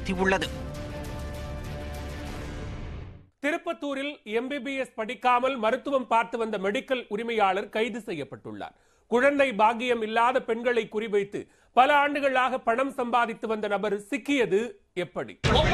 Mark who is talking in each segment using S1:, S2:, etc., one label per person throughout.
S1: அறிவுறுத்தியுள்ளது
S2: திருப்பத்தூரில் எம்பிபிஎஸ் படிக்காமல் மருத்துவம் பார்த்து வந்த மெடிக்கல் உரிமையாளர் கைது செய்யப்பட்டுள்ளார் குழந்தை பாக்கியம் இல்லாத பெண்களை குறிவைத்து பல ஆண்டுகளாக பணம் சம்பாதித்து வந்த நபர் சிக்கியது எப்படி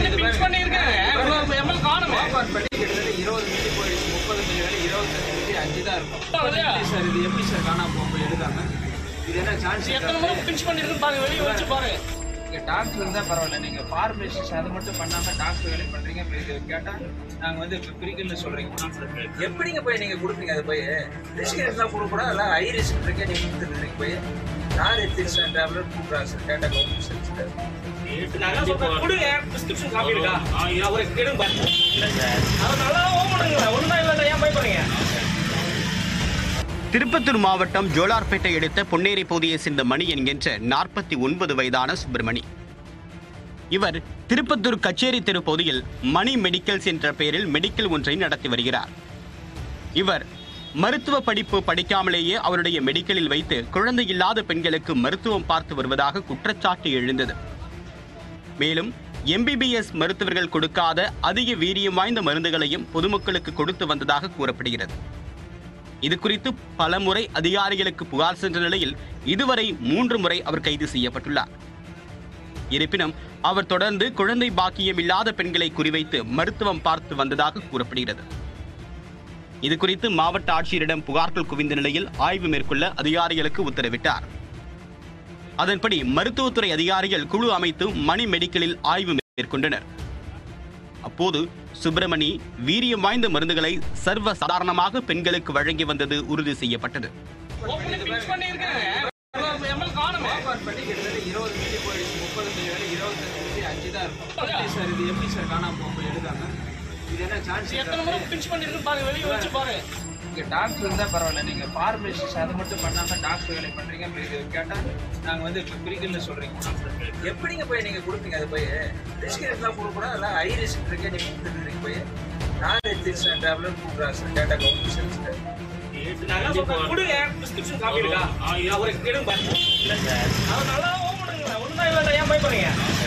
S3: ஓபன் பண்ணி கிட்டத்தட்ட இருபது மில்லி போயிடுச்சு முப்பது மில்லி வேலை இருபத்தஞ்சு மில்லி அஞ்சு தான் இருக்கும் எப்படி சார் இது எப்படி சார் காணாம போக எடுக்காம இது என்ன சான்ஸ்
S4: எத்தனை முறை பிஞ்ச் பண்ணிருக்கு பாருங்க வெளியே வச்சு பாருங்க
S3: நீங்க டாக்டர் இருந்தா பரவாயில்ல நீங்க பார்மசிஸ்ட் அது மட்டும் பண்ணாம டாக்டர் வேலை பண்றீங்க இப்ப இது கேட்டா நாங்க வந்து இப்ப பிரிக்கல்னு சொல்றீங்க எப்படிங்க போய் நீங்க கொடுப்பீங்க அது போய் ரிஸ்க் இருந்தா கொடுக்கூடாது எல்லாம் ஹை ரிஸ்க் இருக்கே நீங்க கொடுத்துருக்கீங்க போய் யார் எத்திரிசன் டேப்லெட் கொடுக்குறாங்க சார் கேட்டா கவர்மெண்ட் சர்வீஸ்
S4: நான் சொல்றேன் கொடுங்க பிரிஸ்கிரிப்ஷன் காப்பி இருக்கா அவரை கேடுங்க பாருங்க அவர் நல்லா ஓபனுங்க ஒண்ணுமே இல்ல ஏன் பயப்படுறீங்க
S1: திருப்பத்தூர் மாவட்டம் ஜோலார்பேட்டை அடுத்த பொன்னேரி பகுதியை சேர்ந்த மணி என்கின்ற நாற்பத்தி ஒன்பது வயதான சுப்பிரமணி இவர் திருப்பத்தூர் கச்சேரி தெரு பகுதியில் மணி மெடிக்கல்ஸ் என்ற பெயரில் மெடிக்கல் ஒன்றை நடத்தி வருகிறார் இவர் மருத்துவ படிப்பு படிக்காமலேயே அவருடைய மெடிக்கலில் வைத்து குழந்தை இல்லாத பெண்களுக்கு மருத்துவம் பார்த்து வருவதாக குற்றச்சாட்டு எழுந்தது மேலும் எம்பிபிஎஸ் மருத்துவர்கள் கொடுக்காத அதிக வீரியம் வாய்ந்த மருந்துகளையும் பொதுமக்களுக்கு கொடுத்து வந்ததாக கூறப்படுகிறது இது குறித்து பல முறை அதிகாரிகளுக்கு புகார் சென்ற நிலையில் இதுவரை மூன்று முறை அவர் கைது செய்யப்பட்டுள்ளார் இருப்பினும் அவர் தொடர்ந்து குழந்தை பாக்கியம் இல்லாத பெண்களை குறிவைத்து மருத்துவம் பார்த்து வந்ததாக கூறப்படுகிறது இது குறித்து மாவட்ட ஆட்சியரிடம் புகார்கள் குவிந்த நிலையில் ஆய்வு மேற்கொள்ள அதிகாரிகளுக்கு உத்தரவிட்டார் அதன்படி மருத்துவத்துறை அதிகாரிகள் குழு அமைத்து மணி மெடிக்கலில் ஆய்வு மேற்கொண்டனர் அப்போது சுப்பிரமணி வீரியம் வாய்ந்த மருந்துகளை சர்வ சாதாரணமாக பெண்களுக்கு வழங்கி வந்தது உறுதி செய்யப்பட்டது
S4: ஓபன் பிஞ்ச் பண்ணிருக்காங்க எம்எல் காணுமே
S3: ஓபன் பண்ணி கிட்டத்தட்ட இருபது மில்லி போயிடுச்சு முப்பது மில்லி வேலை இருபத்தஞ்சு மில்லி அஞ்சு தான் இருக்கும் எப்படி சார் இது எப்படி சார் காணாம போக எடுக்காம இது என்ன சான்ஸ்
S4: எத்தனை முறை பிஞ்ச் பண்ணிருக்கு பாருங்க வெளியே வச்சு பாருங்க
S3: நீங்க டாக்டர் இருந்தா பரவாயில்ல நீங்க பார்மசிஸ்ட் அது மட்டும் பண்ணாம டாக்டர் வேலை பண்றீங்க இப்ப இது கேட்டா நாங்க வந்து இப்ப பிரிக்கல்னு சொல்றீங்க எப்படிங்க போய் நீங்க கொடுப்பீங்க அது போய் ரிஸ்க் இருந்தா கொடுக்கூடாது எல்லாம் ஹை ரிஸ்க் இருக்கே நீங்க கொடுத்துருக்கீங்க போய் யார் எத்திரிசன் டேப்லெட் கொடுக்குறாங்க சார் கேட்டா கவர்மெண்ட் சர்வீஸ்
S4: நான் சொல்றேன் கொடுங்க பிரிஸ்கிரிப்ஷன் காப்பி இருக்கா அவரை கேடுங்க பாருங்க அவர் நல்லா ஓபனுங்க ஒண்ணுமே இல்ல ஏன் பயப்படுறீங்க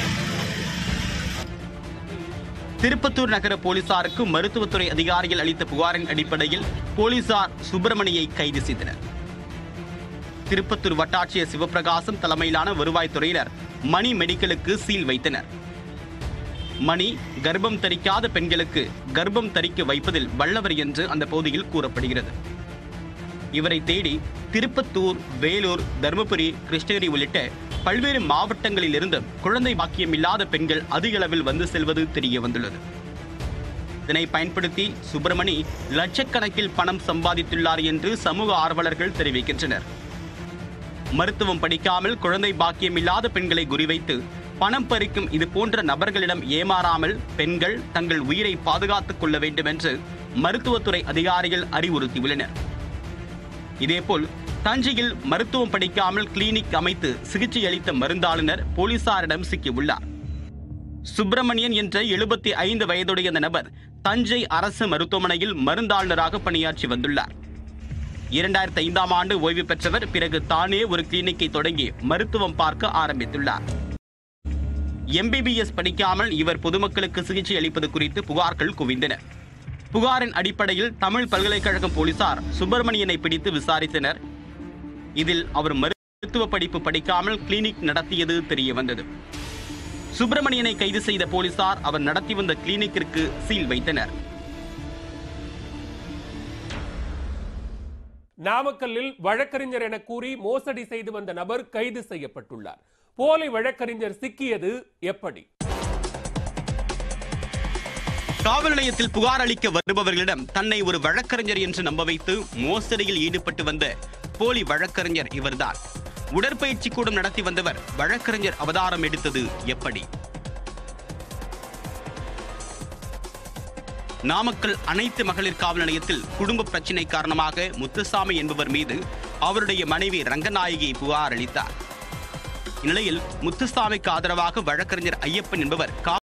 S1: திருப்பத்தூர் நகர போலீசாருக்கு மருத்துவத்துறை அதிகாரிகள் அளித்த புகாரின் அடிப்படையில் போலீசார் சுப்பிரமணியை கைது செய்தனர் திருப்பத்தூர் வட்டாட்சியர் சிவபிரகாசம் தலைமையிலான வருவாய்த்துறையினர் மணி மெடிக்கலுக்கு சீல் வைத்தனர் மணி கர்ப்பம் தரிக்காத பெண்களுக்கு கர்ப்பம் தரிக்க வைப்பதில் வல்லவர் என்று அந்த பகுதியில் கூறப்படுகிறது இவரை தேடி திருப்பத்தூர் வேலூர் தருமபுரி கிருஷ்ணகிரி உள்ளிட்ட பல்வேறு மாவட்டங்களிலிருந்து குழந்தை பாக்கியம் இல்லாத பெண்கள் அதிக அளவில் வந்து செல்வது தெரிய வந்துள்ளது இதனை பயன்படுத்தி சுப்பிரமணி லட்சக்கணக்கில் பணம் சம்பாதித்துள்ளார் என்று சமூக ஆர்வலர்கள் தெரிவிக்கின்றனர் மருத்துவம் படிக்காமல் குழந்தை பாக்கியம் இல்லாத பெண்களை குறிவைத்து பணம் பறிக்கும் இது போன்ற நபர்களிடம் ஏமாறாமல் பெண்கள் தங்கள் உயிரை பாதுகாத்துக் கொள்ள வேண்டும் என்று மருத்துவத்துறை அதிகாரிகள் அறிவுறுத்தியுள்ளனர் இதேபோல் தஞ்சையில் மருத்துவம் படிக்காமல் கிளினிக் அமைத்து சிகிச்சை அளித்த மருந்தாளுநர் போலீசாரிடம் சிக்கியுள்ளார் சுப்பிரமணியன் என்ற எழுபத்தி ஐந்து வயதுடைய அந்த நபர் தஞ்சை அரசு மருத்துவமனையில் மருந்தாளுநராக பணியாற்றி வந்துள்ளார் இரண்டாயிரத்தி ஐந்தாம் ஆண்டு ஓய்வு பெற்றவர் பிறகு தானே ஒரு கிளினிக்கை தொடங்கி மருத்துவம் பார்க்க ஆரம்பித்துள்ளார் எம்பிபிஎஸ் படிக்காமல் இவர் பொதுமக்களுக்கு சிகிச்சை அளிப்பது குறித்து புகார்கள் குவிந்தன புகாரின் அடிப்படையில் தமிழ் பல்கலைக்கழகம் போலீசார் சுப்பிரமணியனை பிடித்து விசாரித்தனர் இதில் அவர் மருத்துவ படிப்பு படிக்காமல் கிளினிக் நடத்தியது தெரிய வந்தது சுப்பிரமணியனை கைது செய்த போலீசார் அவர் நடத்தி வந்த கிளினிக்கிற்கு சீல் வைத்தனர்
S2: நாமக்கல்லில் வழக்கறிஞர் என கூறி மோசடி செய்து வந்த நபர் கைது செய்யப்பட்டுள்ளார் போலி வழக்கறிஞர் சிக்கியது எப்படி
S1: காவல் நிலையத்தில் புகார் அளிக்க வருபவர்களிடம் தன்னை ஒரு வழக்கறிஞர் என்று நம்ப வைத்து மோசடியில் ஈடுபட்டு வந்த போலி வழக்கறிஞர் இவர்தான் உடற்பயிற்சி கூடம் நடத்தி வந்தவர் வழக்கறிஞர் அவதாரம் எடுத்தது எப்படி நாமக்கல் அனைத்து மகளிர் காவல் நிலையத்தில் குடும்ப பிரச்சினை காரணமாக முத்துசாமி என்பவர் மீது அவருடைய மனைவி ரங்கநாயகி புகார் அளித்தார் இந்நிலையில் முத்துசாமிக்கு ஆதரவாக வழக்கறிஞர் ஐயப்பன் என்பவர்